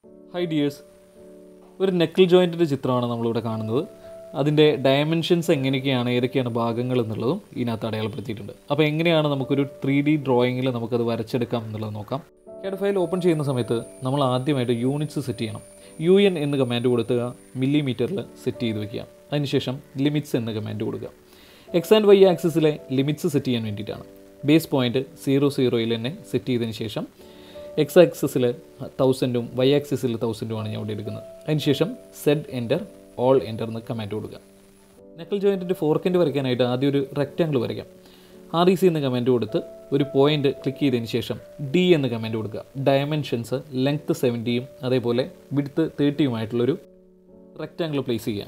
high dears ഒരു നെക്കിൾ ജോയിൻറ്റിൻ്റെ ചിത്രമാണ് നമ്മളിവിടെ കാണുന്നത് അതിൻ്റെ ഡയമെൻഷൻസ് എങ്ങനെയൊക്കെയാണ് ഏതൊക്കെയാണ് ഭാഗങ്ങൾ എന്നുള്ളതും ഇതിനകത്ത് അടയാളപ്പെടുത്തിയിട്ടുണ്ട് അപ്പോൾ എങ്ങനെയാണ് നമുക്കൊരു ത്രീ ഡി ഡ്രോയിങ്ങിൽ നമുക്കത് വരച്ചെടുക്കാം എന്നുള്ളത് നോക്കാം CAD ഫയൽ ഓപ്പൺ ചെയ്യുന്ന സമയത്ത് നമ്മൾ ആദ്യമായിട്ട് യൂണിറ്റ്സ് സെറ്റ് ചെയ്യണം യു എൻ എന്ന് കമാൻഡ് കൊടുത്തുക മില്ലിമീറ്ററിൽ സെറ്റ് ചെയ്ത് വെക്കുക അതിനുശേഷം ലിമിറ്റ്സ് എന്ന് കമാൻഡ് കൊടുക്കുക എക്സ് ആൻഡ് വൈ ആക്സിസിലെ ലിമിറ്റ്സ് സെറ്റ് ചെയ്യാൻ വേണ്ടിയിട്ടാണ് ബേസ് പോയിൻറ്റ് സീറോ സീറോയിൽ തന്നെ സെറ്റ് ചെയ്തതിന് ശേഷം എക്സ് ആക്സിസിൽ തൗസൻഡും വൈ ആക്സിസിൽ തൗസൻഡുമാണ് ഞാൻ ഇവിടെ എടുക്കുന്നത് അതിനുശേഷം സെഡ് എൻ്റർ ഓൾ എൻ്റർ എന്ന് കമാൻഡ് കൊടുക്കുക നെക്കൽ ജോയിൻറ്റിൻ്റെ ഫോർക്കെൻഡ് വരയ്ക്കാനായിട്ട് ആദ്യം ഒരു റെക്റ്റാങ്കിൾ വരയ്ക്കാം ആർ ഇ സി എന്ന കമാൻഡ് കൊടുത്ത് ഒരു പോയിന്റ് ക്ലിക്ക് ചെയ്തതിന് ശേഷം ഡി എന്ന് കമാൻഡ് കൊടുക്കുക ഡയമെൻഷൻസ് ലെങ്ത് സെവൻറ്റിയും അതേപോലെ വിഡ്ത്ത് തേർട്ടിയുമായിട്ടുള്ളൊരു റെക്റ്റാങ്കിൾ പ്ലേസ് ചെയ്യുക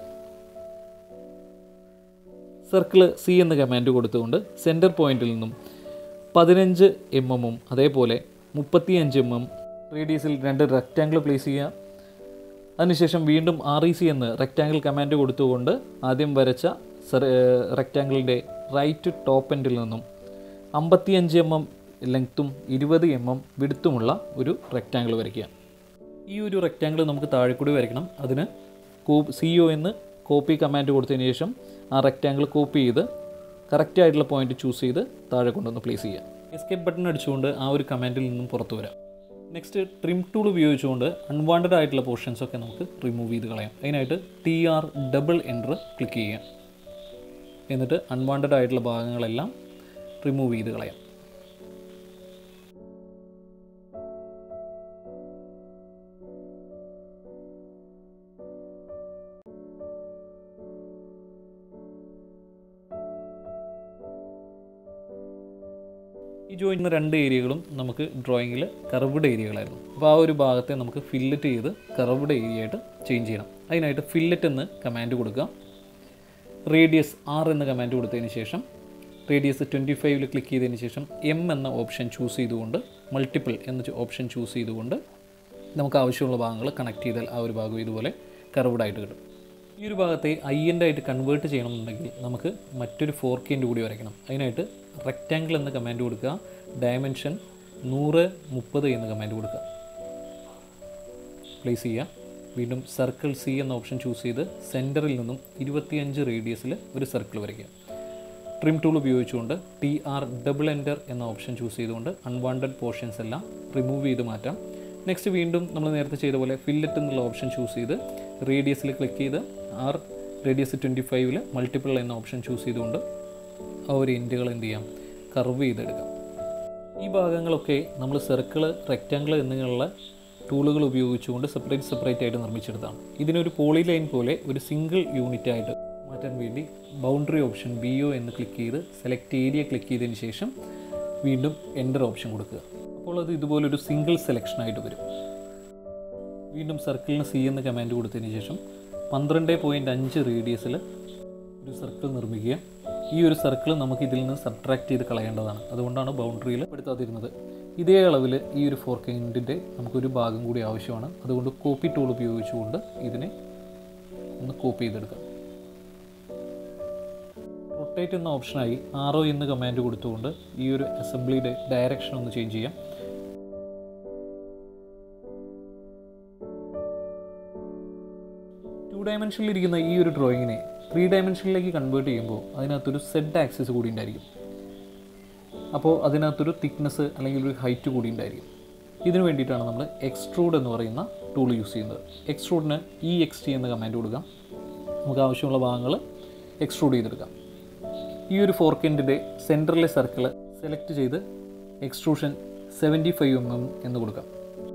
സർക്കിൾ സി എന്ന കമാൻഡ് കൊടുത്തുകൊണ്ട് സെൻറ്റർ പോയിന്റിൽ നിന്നും പതിനഞ്ച് എം എമ്മും അതേപോലെ മുപ്പത്തിയഞ്ച് എം എം റേഡിയസിൽ രണ്ട് റെക്റ്റാങ്കിൾ പ്ലേസ് ചെയ്യുക അതിനുശേഷം വീണ്ടും ആർ ഇ സി എന്ന് റെക്റ്റാങ്കിൾ കമാൻഡ് കൊടുത്തുകൊണ്ട് ആദ്യം വരച്ച റെക്റ്റാങ്കിളിൻ്റെ റൈറ്റ് ടോപ്പ് എൻഡിൽ നിന്നും അമ്പത്തിയഞ്ച് എം എം ലെങ്ത്തും ഇരുപത് എം എം വിടുത്തുമുള്ള ഒരു റെക്റ്റാങ്കിൾ വരയ്ക്കുക ഈ ഒരു റെക്റ്റാങ്കിൾ നമുക്ക് താഴെ കൂടി വരയ്ക്കണം അതിന് കോ സി ഒ എന്ന് കോപ്പി കമാൻഡ് കൊടുത്തതിന് ശേഷം ആ റെക്റ്റാങ്കിൾ കോപ്പി ചെയ്ത് കറക്റ്റ് ആയിട്ടുള്ള പോയിന്റ് ചൂസ് ചെയ്ത് താഴെ കൊണ്ടുവന്ന് പ്ലേസ് ചെയ്യുക എസ്കേപ്പ് ബട്ടൺ അടിച്ചുകൊണ്ട് ആ ഒരു കമാൻഡിൽ നിന്നും പുറത്തു വരാം നെക്സ്റ്റ് ട്രിം ടൂൾ ഉപയോഗിച്ചുകൊണ്ട് അൺവാണ്ടഡ് ആയിട്ടുള്ള പോർഷൻസ് ഒക്കെ നമുക്ക് റിമൂവ് ചെയ്ത് കളയാം അതിനായിട്ട് T R double enter click ചെയ്യുക എന്നിട്ട് അൺവാണ്ടഡ് ആയിട്ടുള്ള ഭാഗങ്ങളെല്ലാം റിമൂവ് ചെയ്ത് കളയാം ഈ ജോയിൻറ്റ് രണ്ട് ഏരിയകളും നമുക്ക് ഡ്രോയിങ്ങിൽ കർവ്ഡ് ഏരിയകളായിരുന്നു അപ്പോൾ ആ ഒരു ഭാഗത്തെ നമുക്ക് ഫില്ലറ്റ് ചെയ്ത് കർവ്ഡ് ഏരിയ ആയിട്ട് ചേഞ്ച് ചെയ്യണം അതിനായിട്ട് ഫില്ലറ്റ് എന്ന് കമാൻഡ് കൊടുക്കുക റേഡിയസ് ആർ എന്ന കമാൻഡ് കൊടുത്തതിന് ശേഷം റേഡിയസ് ട്വൻറ്റി ഫൈവിൽ ക്ലിക്ക് ചെയ്തതിന് ശേഷം എം എന്ന ഓപ്ഷൻ ചൂസ് ചെയ്തുകൊണ്ട് മൾട്ടിപ്പിൾ എന്ന ഓപ്ഷൻ ചൂസ് ചെയ്തുകൊണ്ട് നമുക്ക് ആവശ്യമുള്ള ഭാഗങ്ങൾ കണക്ട് ചെയ്താൽ ആ ഒരു ഭാഗം ഇതുപോലെ കർവ്ഡ് ആയിട്ട് കിട്ടും ഈ ഒരു ഭാഗത്തെ ഐ എൻ്റെ ആയിട്ട് കൺവേർട്ട് ചെയ്യണമെന്നുണ്ടെങ്കിൽ നമുക്ക് മറ്റൊരു ഫോർ കെൻ്റെ കൂടി വരയ്ക്കണം അതിനായിട്ട് റെക്റ്റാങ്കിൾ എന്ന കമാൻഡ് കൊടുക്കുക ഡയമെൻഷൻ നൂറ് മുപ്പത് എന്ന കമാൻഡ് കൊടുക്കുക പ്ലേസ് ചെയ്യുക വീണ്ടും സർക്കിൾ സി എന്ന ഓപ്ഷൻ ചൂസ് ചെയ്ത് സെൻറ്ററിൽ നിന്നും ഇരുപത്തിയഞ്ച് റേഡിയസിൽ ഒരു സർക്കിൾ വരയ്ക്കുക ട്രിം ടൂൾ ഉപയോഗിച്ചുകൊണ്ട് ടി ആർ ഡബിൾ എൻ്റർ എന്ന ഓപ്ഷൻ ചൂസ് ചെയ്തുകൊണ്ട് അൺവാണ്ടഡ് പോർഷൻസ് എല്ലാം റിമൂവ് ചെയ്ത് മാറ്റാം നെക്സ്റ്റ് വീണ്ടും നമ്മൾ നേരത്തെ ചെയ്ത പോലെ ഫില്ലറ്റ് എന്നുള്ള ഓപ്ഷൻ ചൂസ് ചെയ്ത് റേഡിയസിൽ ക്ലിക്ക് ചെയ്ത് ആർ റേഡിയസ് ട്വൻറ്റി ഫൈവിൽ മൾട്ടിപ്പിൾ എന്ന ഓപ്ഷൻ ചൂസ് ചെയ്തുകൊണ്ട് ആ ഒരു എൻഡുകൾ എന്ത് ചെയ്യാം കർവ് ചെയ്തെടുക്കാം ഈ ഭാഗങ്ങളൊക്കെ നമ്മൾ സർക്കിൾ റെക്റ്റാങ്കിൾ എന്നിങ്ങനെയുള്ള ടൂളുകൾ ഉപയോഗിച്ചുകൊണ്ട് സെപ്പറേറ്റ് സെപ്പറേറ്റ് ആയിട്ട് നിർമ്മിച്ചെടുത്താണ് ഇതിനൊരു പോളി ലൈൻ പോലെ ഒരു സിംഗിൾ യൂണിറ്റ് ആയിട്ട് മാറ്റാൻ വേണ്ടി ബൗണ്ടറി ഓപ്ഷൻ ബി ഒ എന്ന് ക്ലിക്ക് ചെയ്ത് സെലക്ട് ഏരിയ ക്ലിക്ക് ചെയ്തതിന് ശേഷം വീണ്ടും എൻ്റർ ഓപ്ഷൻ കൊടുക്കുക അപ്പോൾ അത് ഇതുപോലൊരു സിംഗിൾ സെലക്ഷൻ ആയിട്ട് വരും വീണ്ടും സർക്കിളിന് സി എന്ന കമാൻഡ് കൊടുത്തതിന് ശേഷം പന്ത്രണ്ട് പോയിൻറ്റ് അഞ്ച് റേഡിയസിൽ ഒരു സർക്കിൾ നിർമ്മിക്കുക ഈ ഒരു സർക്കിൾ നമുക്ക് ഇതിൽ നിന്ന് സബ്ട്രാക്ട് ചെയ്ത് കളയേണ്ടതാണ് അതുകൊണ്ടാണ് ബൗണ്ടറിയിൽ പെടുത്താതിരുന്നത് ഇതേ അളവിൽ ഈ ഒരു ഫോർ കെയിൻറ്റിൻ്റെ നമുക്കൊരു ഭാഗം കൂടി ആവശ്യമാണ് അതുകൊണ്ട് കോപ്പി ടൂൾ ഉപയോഗിച്ചുകൊണ്ട് ഇതിനെ ഒന്ന് കോപ്പി ചെയ്തെടുക്കാം റൊട്ടേറ്റ് എന്ന ഓപ്ഷനായി ആറോ എന്ന് കമാൻഡ് കൊടുത്തുകൊണ്ട് ഈ ഒരു അസംബ്ലിയുടെ ഡയറക്ഷൻ ഒന്ന് ചേഞ്ച് ചെയ്യാം ടു ഡയമെൻഷനിൽ ഇരിക്കുന്ന ഈ ഒരു ഡ്രോയിങ്ങിനെ ത്രീ ഡയമെൻഷനിലേക്ക് കൺവേർട്ട് ചെയ്യുമ്പോൾ അതിനകത്തൊരു സെഡ് ആക്സിസ് കൂടി ഉണ്ടായിരിക്കും അപ്പോൾ അതിനകത്തൊരു തിക്നെസ് അല്ലെങ്കിൽ ഒരു ഹൈറ്റ് കൂടി ഉണ്ടായിരിക്കും ഇതിനു വേണ്ടിയിട്ടാണ് നമ്മൾ എക്സ്ട്രൂഡ് എന്ന് പറയുന്ന ടൂൾ യൂസ് ചെയ്യുന്നത് എക്സ്ട്രൂഡിന് ഇ എക്സ് ടി എന്ന കമാൻഡ് കൊടുക്കാം നമുക്ക് ആവശ്യമുള്ള ഭാഗങ്ങൾ എക്സ്ട്രൂഡ് ചെയ്തെടുക്കാം ഈ ഒരു ഫോർക്കെൻഡിൻ്റെ സെൻറ്ററിലെ സർക്കിൾ സെലക്ട് ചെയ്ത് extrusion seventy five M M എന്ന് കൊടുക്കാം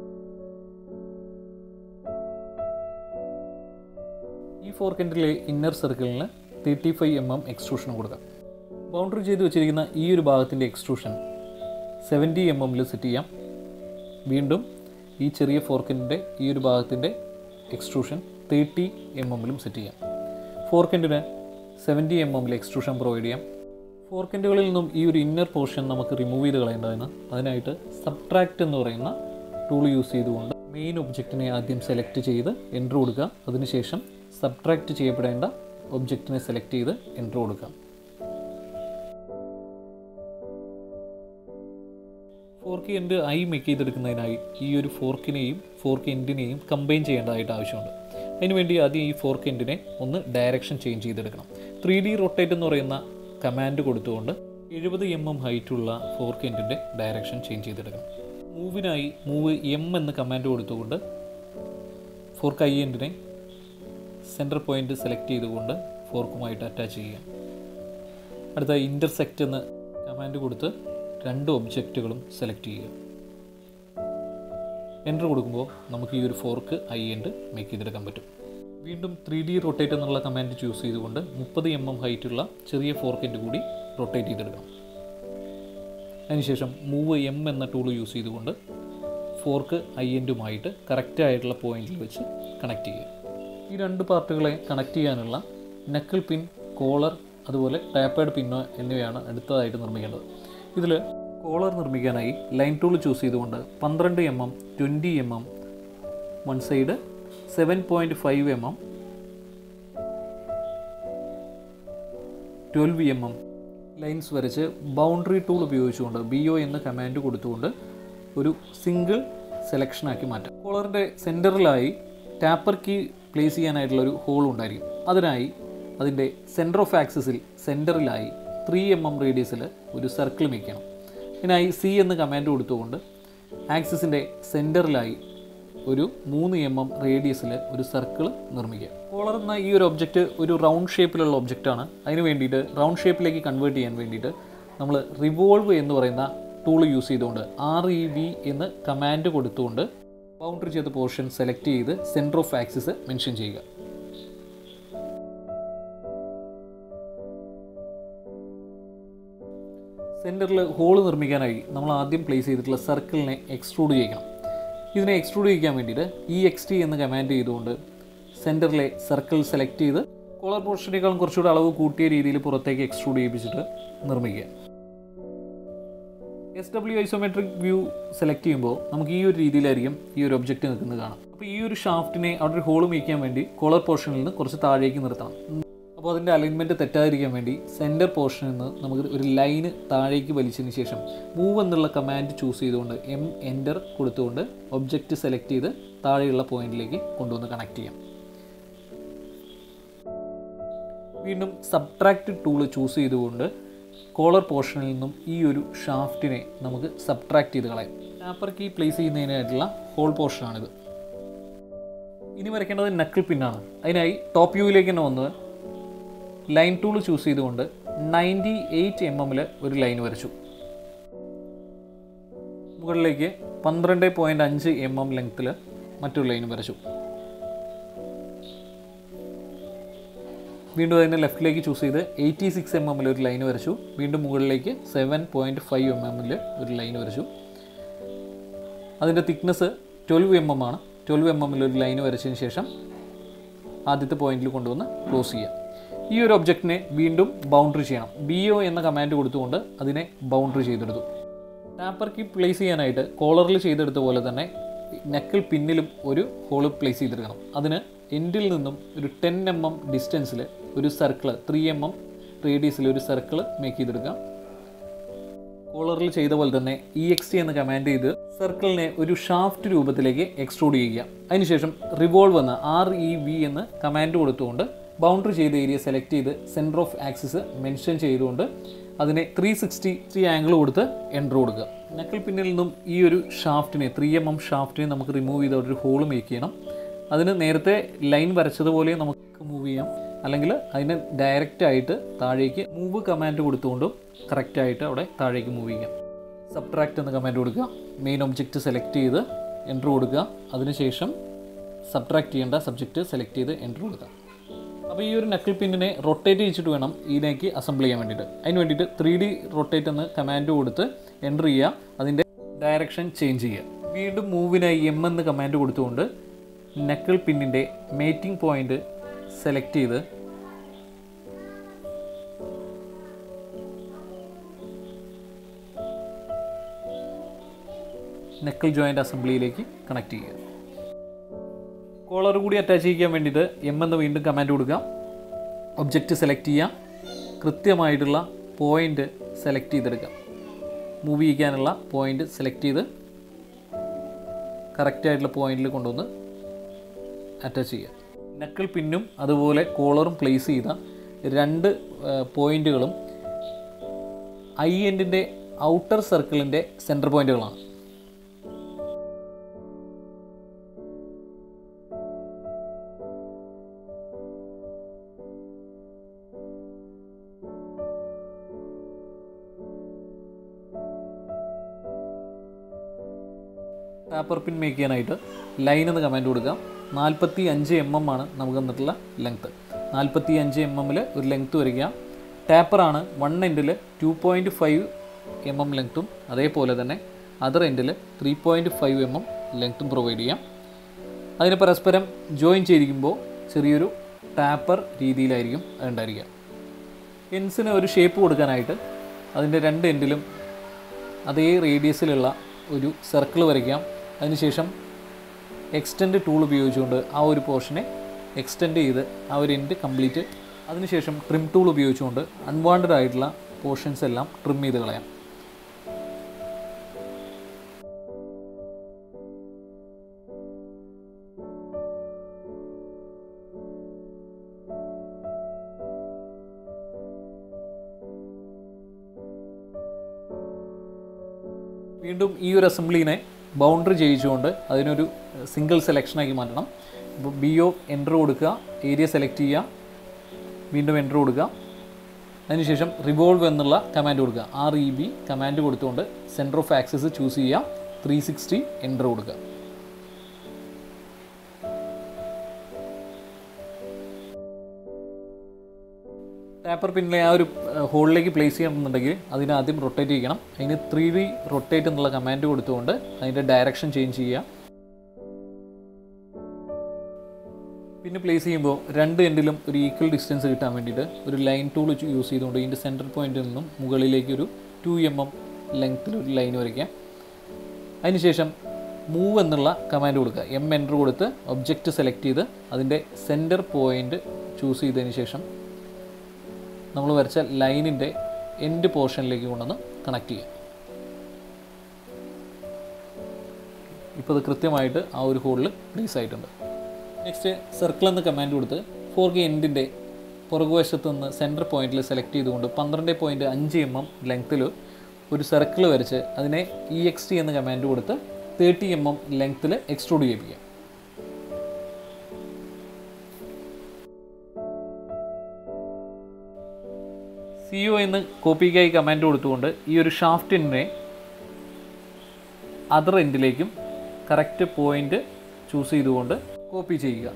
ഈ ഫോർക്കെൻഡിലെ ഇന്നർ സർക്കിളിന് thirty five M M extrusion കൊടുക്കാം ബൗണ്ടറി ചെയ്ത് വെച്ചിരിക്കുന്ന ഈ ഒരു ഭാഗത്തിൻ്റെ എക്സ്ട്രൂഷൻ സെവൻറ്റി എം എമ്മിൽ സെറ്റ് ചെയ്യാം വീണ്ടും ഈ ചെറിയ ഫോർക്കെൻഡിൻ്റെ ഈ ഒരു ഭാഗത്തിൻ്റെ എക്സ്ട്രൂഷൻ തേർട്ടി എം എമ്മിലും സെറ്റ് ചെയ്യാം ഫോർക്കെൻഡിന് സെവൻറ്റി എം എമ്മിൽ എക്സ്ട്രൂഷൻ പ്രൊവൈഡ് ചെയ്യാം ഫോർക്കെൻഡുകളിൽ നിന്നും ഈ ഒരു ഇന്നർ പോർഷൻ നമുക്ക് റിമൂവ് ചെയ്ത് കളയേണ്ടതാണ് അതിനായിട്ട് സബ്ട്രാക്റ്റ് എന്ന് പറയുന്ന ടൂൾ യൂസ് ചെയ്തുകൊണ്ട് മെയിൻ ഒബ്ജക്റ്റിനെ ആദ്യം സെലക്ട് ചെയ്ത് എൻ്റർ കൊടുക്കുക അതിനുശേഷം സബ്ട്രാക്റ്റ് ചെയ്യപ്പെടേണ്ട ഒബ്ജക്റ്റിനെ സെലക്ട് ചെയ്ത് എൻ്റർ കൊടുക്കാം ഫോർക്ക് എൻഡ് ഐ മേക്ക് ചെയ്തെടുക്കുന്നതിനായി ഈ ഒരു ഫോർക്കിനെയും ഫോർക്ക് എൻഡിനെയും കമ്പൈൻ ചെയ്യേണ്ടതായിട്ട് ആവശ്യമുണ്ട് അതിനുവേണ്ടി ആദ്യം ഈ ഫോർക്ക് എൻഡിനെ ഒന്ന് ഡയറക്ഷൻ ചേഞ്ച് ചെയ്തെടുക്കണം ത്രീ ഡി റൊട്ടേറ്റ് എന്ന് പറയുന്ന കമാൻഡ് കൊടുത്തുകൊണ്ട് എഴുപത് എം എം ഹൈറ്റുള്ള ഫോർക്ക് എൻഡിൻ്റെ ഡയറക്ഷൻ ചേഞ്ച് ചെയ്തെടുക്കണം മൂവിനായി മൂവ് എം എന്ന കമാൻഡ് കൊടുത്തുകൊണ്ട് ഫോർക്ക് ഐ എൻഡിനെ സെൻറ്റർ പോയിന്റ് സെലക്ട് ചെയ്തുകൊണ്ട് ഫോർക്കുമായിട്ട് അറ്റാച്ച് ചെയ്യുക അടുത്ത ഇൻ്റർസെക്റ്റ് എന്ന് കമാൻഡ് കൊടുത്ത് രണ്ട് ഒബ്ജക്റ്റുകളും സെലക്ട് ചെയ്യുക എൻ്റർ കൊടുക്കുമ്പോൾ നമുക്ക് ഈ ഒരു ഫോർക്ക് ഐ എൻഡ് മേക്ക് ചെയ്തെടുക്കാൻ പറ്റും വീണ്ടും ത്രീ ഡി റൊട്ടേറ്റ് എന്നുള്ള കമാൻഡ് ചൂസ് ചെയ്തുകൊണ്ട് മുപ്പത് എം എം ഹൈറ്റുള്ള ചെറിയ ഫോർക്ക് എൻഡ് കൂടി റൊട്ടേറ്റ് ചെയ്തെടുക്കണം അതിനുശേഷം മൂവ് എം എന്ന ടൂൾ യൂസ് ചെയ്തുകൊണ്ട് ഫോർക്ക് ഐ എൻഡുമായിട്ട് കറക്റ്റ് ആയിട്ടുള്ള പോയിന്റിൽ വെച്ച് കണക്ട് ചെയ്യുക ഈ രണ്ട് പാർട്ടുകളെ കണക്ട് ചെയ്യാനുള്ള നക്കിൾ പിൻ കോളർ അതുപോലെ ടാപ്പേഡ് പിന്നോ എന്നിവയാണ് അടുത്തതായിട്ട് നിർമ്മിക്കേണ്ടത് ഇതിൽ കോളർ നിർമ്മിക്കാനായി ലൈൻ ടൂൾ ചൂസ് ചെയ്തുകൊണ്ട് പന്ത്രണ്ട് M M twenty M M one side seven point five M M twelve M M lines വരച്ച് ബൗണ്ടറി ടൂൾ ഉപയോഗിച്ചുകൊണ്ട് ബി ഒ എന്ന കമാൻഡ് കൊടുത്തുകൊണ്ട് ഒരു സിംഗിൾ സെലക്ഷനാക്കി മാറ്റാം കോളറിൻ്റെ സെൻറ്ററിലായി ടാപ്പർ കീ പ്ലേസ് ചെയ്യാനായിട്ടുള്ള ഒരു ഹോൾ ഉണ്ടായിരിക്കും അതിനായി അതിൻ്റെ സെൻറ്റർ ഓഫ് ആക്സിസിൽ സെൻറ്ററിലായി ത്രീ എം എം റേഡിയസിൽ ഒരു സർക്കിൾ മേക്ക് ചെയ്യണം ഇതിനായി സി എന്ന കമാൻഡ് കൊടുത്തുകൊണ്ട് ആക്സിസിൻ്റെ സെൻറ്ററിലായി ഒരു മൂന്ന് എം എം റേഡിയസിൽ ഒരു സർക്കിൾ നിർമ്മിക്കുക കോളർ എന്ന ഈ ഒരു ഒബ്ജക്റ്റ് ഒരു റൗണ്ട് ഷേപ്പിലുള്ള ഒബ്ജക്റ്റാണ് അതിന് വേണ്ടിയിട്ട് റൗണ്ട് ഷേപ്പിലേക്ക് കൺവേർട്ട് ചെയ്യാൻ വേണ്ടിയിട്ട് നമ്മൾ റിവോൾവ് എന്ന് പറയുന്ന ടൂൾ യൂസ് ചെയ്തുകൊണ്ട് ആർ ഇ വി എന്ന് കമാൻഡ് കൊടുത്തുകൊണ്ട് ബൗണ്ടറി ചെയ്ത പോർഷൻ സെലക്ട് ചെയ്ത് സെൻറ്റർ ഓഫ് ആക്സിസ് മെൻഷൻ ചെയ്യുക സെൻറ്ററിൽ ഹോൾ നിർമ്മിക്കാനായി നമ്മൾ ആദ്യം പ്ലേസ് ചെയ്തിട്ടുള്ള സർക്കിളിനെ എക്സ്ട്രൂഡ് ചെയ്യണം ഇതിനെ എക്സ്ട്രൂഡ് ചെയ്യിക്കാൻ വേണ്ടിയിട്ട് ഇ എക്സ് ടി എന്ന് കമാൻഡ് ചെയ്തുകൊണ്ട് സെൻറ്ററിലെ സർക്കിൾ സെലക്ട് ചെയ്ത് കോളർ പോർഷനേക്കാളും കുറച്ചുകൂടെ അളവ് കൂട്ടിയ രീതിയിൽ പുറത്തേക്ക് എക്സ്ട്രൂഡ് ചെയ്യിപ്പിച്ചിട്ട് നിർമ്മിക്കുക S W isometric view select ചെയ്യുമ്പോൾ നമുക്ക് ഈ ഒരു രീതിയിലായിരിക്കും ഈ ഒരു ഒബ്ജക്റ്റ് നിൽക്കുന്നത് കാണാം അപ്പോൾ ഈ ഒരു ഷാഫ്റ്റിനെ അവിടെ ഒരു ഹോൾ മേക്കാൻ വേണ്ടി കോളർ പോർഷനിൽ നിന്ന് കുറച്ച് താഴേക്ക് നിർത്തണം അപ്പോൾ അതിൻ്റെ അലൈൻമെൻറ്റ് തെറ്റാതിരിക്കാൻ വേണ്ടി സെൻറ്റർ പോർഷനിൽ നിന്ന് നമുക്ക് ഒരു ലൈന് താഴേക്ക് വലിച്ചതിന് ശേഷം മൂവ് എന്നുള്ള കമാൻഡ് ചൂസ് ചെയ്തുകൊണ്ട് എം എൻ്റർ കൊടുത്തുകൊണ്ട് ഒബ്ജക്റ്റ് സെലക്ട് ചെയ്ത് താഴെയുള്ള പോയിന്റിലേക്ക് കൊണ്ടുവന്ന് കണക്ട് ചെയ്യാം വീണ്ടും സബ്ട്രാക്ട് ടൂൾ ചൂസ് ചെയ്തുകൊണ്ട് കോളർ പോർഷനിൽ നിന്നും ഈ ഒരു ഷാഫ്റ്റിനെ നമുക്ക് സബ്ട്രാക്ട് ചെയ്ത് കളയാം ടാപ്പർ കീ പ്ലേസ് ചെയ്യുന്നതിനായിട്ടുള്ള ഹോൾ പോർഷനാണിത് ഇനി വരയ്ക്കേണ്ടത് നക്കിൾ പിന്നാണ് അതിനായി ടോപ്പ് വ്യൂവിലേക്ക് തന്നെ വന്ന് ലൈൻ ടൂൾ ചൂസ് ചെയ്തുകൊണ്ട് നയൻറ്റി എയ്റ്റ് എം എമ്മിൽ ഒരു ലൈൻ വരച്ചു മുകളിലേക്ക് പന്ത്രണ്ട് പോയിൻറ്റ് അഞ്ച് എം എം ലെങ്ത്തിൽ മറ്റൊരു ലൈൻ വരച്ചു വീണ്ടും അതിൻ്റെ ലെഫ്റ്റിലേക്ക് ചൂസ് ചെയ്ത് എയ്റ്റി സിക്സ് എം എമ്മിൽ ഒരു ലൈൻ വരച്ചു വീണ്ടും മുകളിലേക്ക് സെവൻ പോയിൻറ്റ് ഫൈവ് എം എമ്മിൽ ഒരു ലൈൻ വരച്ചു അതിൻ്റെ തിക്നെസ് ട്വൽവ് എം എം ആണ് ട്വൽവ് എം എമ്മിൽ ഒരു ലൈൻ വരച്ചതിന് ശേഷം ആദ്യത്തെ പോയിന്റിൽ കൊണ്ടുവന്ന് ക്ലോസ് ചെയ്യാം ഈ ഒരു ഒബ്ജക്റ്റിനെ വീണ്ടും ബൗണ്ടറി ചെയ്യണം ബി ഒ എന്ന കമാൻഡ് കൊടുത്തുകൊണ്ട് അതിനെ ബൗണ്ടറി ചെയ്തെടുത്തു ടാപ്പർ കീ പ്ലേസ് ചെയ്യാനായിട്ട് കോളറിൽ ചെയ്തെടുത്ത പോലെ തന്നെ നെക്കിൽ പിന്നിലും ഒരു ഹോള് പ്ലേസ് ചെയ്തെടുക്കണം അതിന് എൻഡിൽ നിന്നും ഒരു ടെൻ എം എം ഡിസ്റ്റൻസിൽ ഒരു സർക്കിൾ ത്രീ എം എം റേഡിയസിൽ ഒരു സർക്കിൾ മേക്ക് ചെയ്തെടുക്കാം കോളറിൽ ചെയ്ത പോലെ തന്നെ ഇ എക്സ് ടി എന്ന കമാൻഡ് ചെയ്ത് സർക്കിളിനെ ഒരു ഷാഫ്റ്റ് രൂപത്തിലേക്ക് എക്സ്ട്രൂഡ് ചെയ്യുക അതിനുശേഷം റിവോൾവ് എന്ന ആർ ഇ വി എന്ന് കമാൻഡ് കൊടുത്തുകൊണ്ട് ബൗണ്ടറി ചെയ്ത ഏരിയ സെലക്ട് ചെയ്ത് സെൻറ്റർ ഓഫ് ആക്സിസ് മെൻഷൻ ചെയ്തുകൊണ്ട് അതിനെ ത്രീ സിക്സ്റ്റി ത്രീ ആംഗിൾ കൊടുത്ത് എൻ്റർ കൊടുക്കുക നക്കിൾ പിന്നിൽ നിന്നും ഈ ഒരു ഷാഫ്റ്റിനെ ത്രീ എം എം ഷാഫ്റ്റിനെ നമുക്ക് റിമൂവ് ചെയ്ത് അവിടെ ഒരു ഹോൾ മേക്ക് ചെയ്യണം അതിന് നേരത്തെ ലൈൻ വരച്ചതുപോലെ നമുക്ക് മൂവ് ചെയ്യാം അല്ലെങ്കിൽ അതിന് ഡയറക്റ്റ് ആയിട്ട് താഴേക്ക് മൂവ് കമാൻഡ് കൊടുത്തുകൊണ്ടും കറക്റ്റായിട്ട് അവിടെ താഴേക്ക് മൂവ് ചെയ്യാം സബ്ട്രാക്റ്റ് എന്ന കമാൻഡ് കൊടുക്കുക മെയിൻ ഒബ്ജക്റ്റ് സെലക്ട് ചെയ്ത് എൻ്റർ കൊടുക്കുക അതിനുശേഷം സബ്ട്രാക്ട് ചെയ്യേണ്ട സബ്ജക്റ്റ് സെലക്ട് ചെയ്ത് എൻ്റർ കൊടുക്കുക അപ്പോൾ ഈ ഒരു നക്കിൾ പിന്നിനെ റൊട്ടേറ്റ് ചെയ്യിച്ചിട്ട് വേണം ഇതിലേക്ക് അസംബിൾ ചെയ്യാൻ വേണ്ടിയിട്ട് അതിന് വേണ്ടിയിട്ട് ത്രീ ഡി റൊട്ടേറ്റ് എന്ന് കമാൻഡ് കൊടുത്ത് എൻ്റർ ചെയ്യുക അതിൻ്റെ ഡയറക്ഷൻ ചേഞ്ച് ചെയ്യുക വീണ്ടും മൂവിനായി എം എന്ന് കമാൻഡ് കൊടുത്തുകൊണ്ട് നക്കിൾ പിന്നിൻ്റെ മേറ്റിംഗ് പോയിന്റ് സെലക്ട് ചെയ്ത് നെക്കിൾ ജോയിൻ്റ് അസംബ്ലിയിലേക്ക് കണക്ട് ചെയ്യുക കോളർ കൂടി അറ്റാച്ച് ചെയ്യാൻ വേണ്ടിയിട്ട് എം എന്ന് വീണ്ടും കമാൻഡ് കൊടുക്കുക ഒബ്ജക്റ്റ് സെലക്ട് ചെയ്യുക കൃത്യമായിട്ടുള്ള പോയിന്റ് സെലക്ട് ചെയ്തെടുക്കുക മൂവ് ചെയ്യിക്കാനുള്ള പോയിന്റ് സെലക്ട് ചെയ്ത് കറക്റ്റായിട്ടുള്ള പോയിന്റിൽ കൊണ്ടുവന്ന് അറ്റാച്ച് ചെയ്യുക നക്കിൾ പിന്നും അതുപോലെ കോളറും പ്ലേസ് ചെയ്ത രണ്ട് പോയിന്റുകളും ഐ എൻഡിൻ്റെ ഔട്ടർ സർക്കിളിൻ്റെ സെൻറ്റർ പോയിന്റുകളാണ് ടാപ്പർ പിൻ മേക്ക് ചെയ്യാനായിട്ട് ലൈൻ എന്ന് കമാൻഡ് കൊടുക്കുക നാൽപ്പത്തി അഞ്ച് എം എം ആണ് നമുക്ക് തന്നിട്ടുള്ള ലെങ്ത്ത് നാൽപ്പത്തി അഞ്ച് എം എമ്മിൽ ഒരു ലെങ്ത്ത് വരിക ടാപ്പറാണ് വൺ എൻഡിൽ two point five M M ലെങ്ത്തും അതേപോലെ തന്നെ അതർ എൻഡിൽ three point five M M ലെങ്ത്തും പ്രൊവൈഡ് ചെയ്യാം അതിന് പരസ്പരം ജോയിൻ ചെയ്തിരിക്കുമ്പോൾ ചെറിയൊരു ടാപ്പർ രീതിയിലായിരിക്കും അതുണ്ടായിരിക്കുക എൻസിന് ഒരു ഷേപ്പ് കൊടുക്കാനായിട്ട് അതിൻ്റെ രണ്ട് എൻഡിലും അതേ റേഡിയസിലുള്ള ഒരു സർക്കിൾ വരയ്ക്കാം അതിനുശേഷം എക്സ്റ്റെൻഡ് ടൂൾ ഉപയോഗിച്ചുകൊണ്ട് ആ ഒരു പോർഷനെ എക്സ്റ്റെൻഡ് ചെയ്ത് ആ ഒരു എൻഡ് കംപ്ലീറ്റ് അതിനുശേഷം ട്രിം ടൂൾ ഉപയോഗിച്ചുകൊണ്ട് അൺവാണ്ടഡ് ആയിട്ടുള്ള പോർഷൻസ് എല്ലാം ട്രിം ചെയ്ത് കളയാം വീണ്ടും ഈ ഒരു അസംബ്ലീനെ ബൗണ്ടറി ചെയ്യിച്ചുകൊണ്ട് അതിനൊരു സിംഗിൾ സെലക്ഷനാക്കി മാറ്റണം ഇപ്പോൾ ബി ഒ എൻ്റർ കൊടുക്കുക ഏരിയ സെലക്ട് ചെയ്യുക വീണ്ടും എൻ്റർ കൊടുക്കുക അതിനുശേഷം റിവോൾവ് എന്നുള്ള കമാൻഡ് കൊടുക്കുക ആർ ഇ ബി കമാൻഡ് കൊടുത്തുകൊണ്ട് സെൻറ്റർ ഓഫ് ആക്സസ് ചൂസ് ചെയ്യുക ത്രീ സിക്സ്റ്റി എൻ്റർ കൊടുക്കുക ടാപ്പർ പിന്നിലെ ആ ഒരു ഹോളിലേക്ക് പ്ലേസ് ചെയ്യണമെന്നുണ്ടെങ്കിൽ അതിനെ ആദ്യം റൊട്ടേറ്റ് ചെയ്യണം അതിന് ത്രീ ഡി റൊട്ടേറ്റ് എന്നുള്ള കമാൻഡ് കൊടുത്തുകൊണ്ട് അതിൻ്റെ ഡയറക്ഷൻ ചേഞ്ച് ചെയ്യുക പിന്നെ പ്ലേസ് ചെയ്യുമ്പോൾ രണ്ട് എൻഡിലും ഒരു ഈക്വൽ ഡിസ്റ്റൻസ് കിട്ടാൻ വേണ്ടിയിട്ട് ഒരു ലൈൻ ടൂൾ യൂസ് ചെയ്തുകൊണ്ട് ഇതിൻ്റെ സെൻറ്റർ പോയിന്റിൽ നിന്നും മുകളിലേക്ക് ഒരു ടു എം എം ലെങ്ത്തിൽ ഒരു ലൈൻ വരയ്ക്കാം അതിനുശേഷം മൂവ് എന്നുള്ള കമാൻഡ് കൊടുക്കുക എം എൻ്റർ കൊടുത്ത് ഒബ്ജക്റ്റ് സെലക്ട് ചെയ്ത് അതിൻ്റെ സെൻറ്റർ പോയിന്റ് ചൂസ് ചെയ്തതിന് ശേഷം നമ്മൾ വരച്ച ലൈനിൻ്റെ എൻഡ് പോർഷനിലേക്ക് കൊണ്ടുവന്ന് കണക്ട് ചെയ്യുക ഇപ്പോൾ അത് കൃത്യമായിട്ട് ആ ഒരു ഹോളിൽ പ്ലേസ് ആയിട്ടുണ്ട് നെക്സ്റ്റ് സർക്കിൾ എന്ന കമാൻഡ് കൊടുത്ത് ഫോർ കെ എൻഡിൻ്റെ പുറകുവശത്ത് നിന്ന് സെൻറ്റർ പോയിന്റിൽ സെലക്ട് ചെയ്തുകൊണ്ട് പന്ത്രണ്ട് പോയിൻറ്റ് അഞ്ച് എം എം ലെങ്ത്തിൽ ഒരു സർക്കിൾ വരച്ച് അതിനെ ഇ എക്സ് ടി എന്ന കമാൻഡ് കൊടുത്ത് തേർട്ടി എം എം ലെങ്ത്തിൽ എക്സ്ട്രൂഡ് ചെയ്യിപ്പിക്കുക സി ഒ എന്ന് കോപ്പിക്കായി കമാൻഡ് കൊടുത്തുകൊണ്ട് ഈ ഒരു ഷാഫ്റ്റിനെ അതർ എൻഡിലേക്കും കറക്റ്റ് പോയിന്റ് ചൂസ് ചെയ്തുകൊണ്ട് കോപ്പി ചെയ്യുക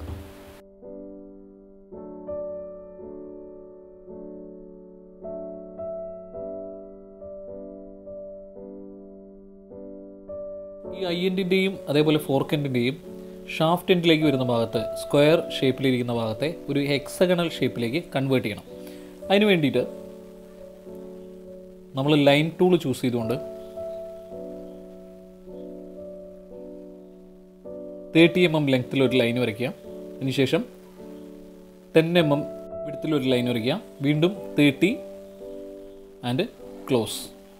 ഈ ഐ എൻഡിൻ്റെയും അതേപോലെ ഫോർക്ക് എൻഡിൻ്റെയും ഷാഫ്റ്റ് എൻഡിലേക്ക് വരുന്ന ഭാഗത്ത് സ്ക്വയർ ഷേപ്പിലിരിക്കുന്ന ഭാഗത്തെ ഒരു ഹെക്സഗണൽ ഷേപ്പിലേക്ക് കൺവേർട്ട് ചെയ്യണം അതിന് വേണ്ടിയിട്ട് നമ്മൾ ലൈൻ ടൂൾ ചൂസ് ചെയ്തുകൊണ്ട് തേർട്ടി എം എം ലെങ്ത്തിൽ ഒരു ലൈൻ വരയ്ക്കുക അതിനുശേഷം ടെൻ എം എം വിടത്തിലൊരു ലൈൻ വരയ്ക്കുക വീണ്ടും തേർട്ടി ആൻഡ് ക്ലോസ്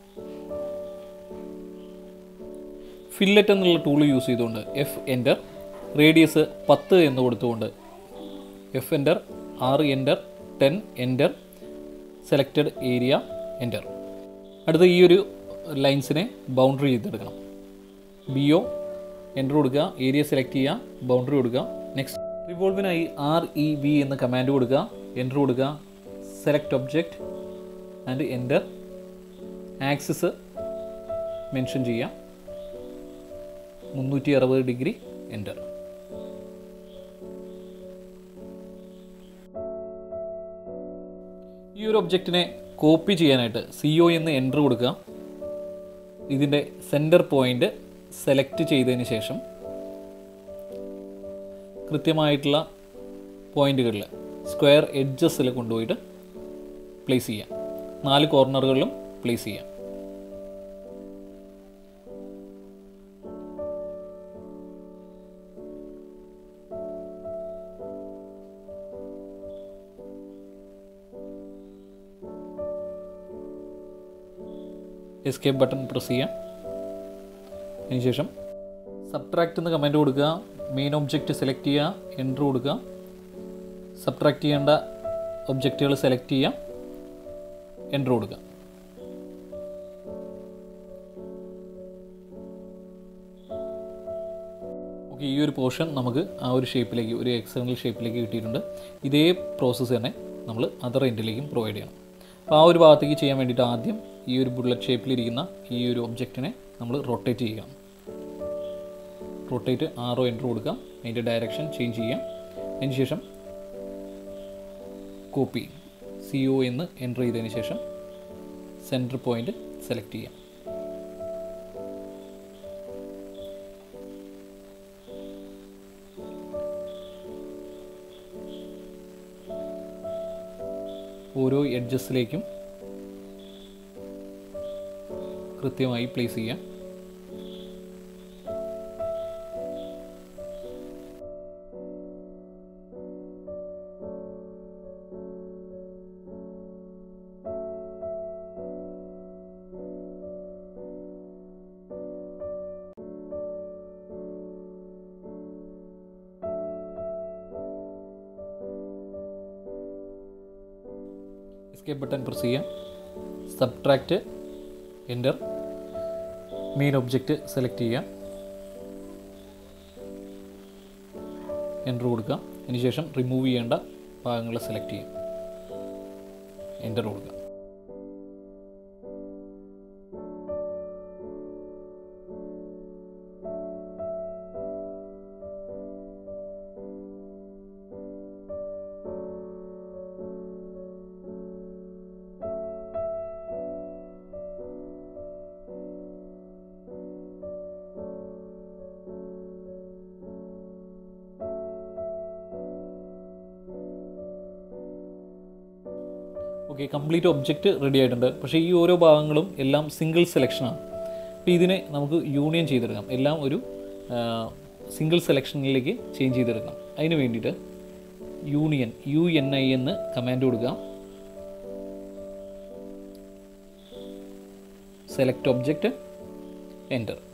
ഫില്ലറ്റ് എന്നുള്ള ടൂൾ യൂസ് ചെയ്തുകൊണ്ട് എഫ് എൻ്റർ റേഡിയസ് പത്ത് എന്ന് കൊടുത്തുകൊണ്ട് എഫ് എൻ്റർ ആറ് enter ten enter selected area enter അടുത്ത ഈ ഒരു ലൈൻസിനെ ബൗണ്ടറി ചെയ്തെടുക്കണം ബി ഒ എൻ്റർ കൊടുക്കുക ഏരിയ സെലക്ട് ചെയ്യുക ബൗണ്ടറി കൊടുക്കുക നെക്സ്റ്റ് റിവോൾവിനായി ആർ ഇ ബി എന്ന കമാൻഡ് കൊടുക്കുക എൻ്റർ കൊടുക്കുക select object and enter axis mention ചെയ്യുക മുന്നൂറ്റി അറുപത് ഡിഗ്രി എൻ്റർ ഈ ഒരു ഒബ്ജക്റ്റിനെ കോപ്പി ചെയ്യാനായിട്ട് സി ഒ എന്ന് എൻ്റർ കൊടുക്കുക ഇതിൻ്റെ സെൻറ്റർ പോയിൻ്റ് സെലക്ട് ചെയ്തതിന് ശേഷം കൃത്യമായിട്ടുള്ള പോയിന്റുകളിൽ സ്ക്വയർ എഡ്ജസിൽ കൊണ്ടുപോയിട്ട് പ്ലേസ് ചെയ്യാം നാല് കോർണറുകളിലും പ്ലേസ് ചെയ്യാം എസ്കേപ്പ് ബട്ടൺ പ്രസ് ചെയ്യാം അതിനുശേഷം സബ്ട്രാക്റ്റ് എന്ന് കമൻറ്റ് കൊടുക്കുക മെയിൻ ഒബ്ജക്റ്റ് സെലക്ട് ചെയ്യുക എൻ്റർ കൊടുക്കുക സബ്ട്രാക്റ്റ് ചെയ്യേണ്ട ഒബ്ജക്റ്റുകൾ സെലക്ട് ചെയ്യാം എൻ്റർ കൊടുക്കുക ഓക്കെ ഈ ഒരു പോർഷൻ നമുക്ക് ആ ഒരു ഷേപ്പിലേക്ക് ഒരു എക്സ്റ്റേണൽ ഷേപ്പിലേക്ക് കിട്ടിയിട്ടുണ്ട് ഇതേ പ്രോസസ്സ് തന്നെ നമ്മൾ അതർ എൻഡിലേക്കും പ്രൊവൈഡ് ചെയ്യണം അപ്പോൾ ആ ഒരു ഭാഗത്തേക്ക് ചെയ്യാൻ വേണ്ടിയിട്ട് ആദ്യം ഈ ഒരു ബുള്ളറ്റ് ഷേപ്പിലിരിക്കുന്ന ഈ ഒരു ഒബ്ജക്റ്റിനെ നമ്മൾ റൊട്ടേറ്റ് ചെയ്യണം റൊട്ടേറ്റ് ആറോ എൻ്റർ കൊടുക്കുക അതിൻ്റെ ഡയറക്ഷൻ ചേഞ്ച് ചെയ്യാം അതിന് ശേഷം കോപ്പി സി ഒ എന്ന് എൻ്റർ ചെയ്തതിന് ശേഷം സെൻറ്റർ പോയിൻ്റ് സെലക്ട് ചെയ്യാം ഓരോ എഡ്ജസിലേക്കും കൃത്യമായി പ്ലേസ് ചെയ്യാം എസ്കേപ്പ് ബട്ടൺ പ്രസ് ചെയ്യാം subtract enter main object select ചെയ്യാം എൻ്റർ കൊടുക്കുക അതിനുശേഷം റിമൂവ് ചെയ്യേണ്ട ഭാഗങ്ങൾ സെലക്ട് ചെയ്യാം എൻ്റർ കൊടുക്കുക ഓക്കെ കംപ്ലീറ്റ് ഒബ്ജക്റ്റ് റെഡി ആയിട്ടുണ്ട് പക്ഷേ ഈ ഓരോ ഭാഗങ്ങളും എല്ലാം സിംഗിൾ സെലക്ഷനാണ് അപ്പോൾ ഇതിനെ നമുക്ക് യൂണിയൻ ചെയ്തെടുക്കാം എല്ലാം ഒരു സിംഗിൾ സെലക്ഷനിലേക്ക് ചേഞ്ച് ചെയ്തെടുക്കാം അതിന് വേണ്ടിയിട്ട് യൂണിയൻ യു എൻ ഐ എന്ന് കമാൻഡ് കൊടുക്കുക സെലക്ട് ഒബ്ജക്റ്റ് എൻ്റർ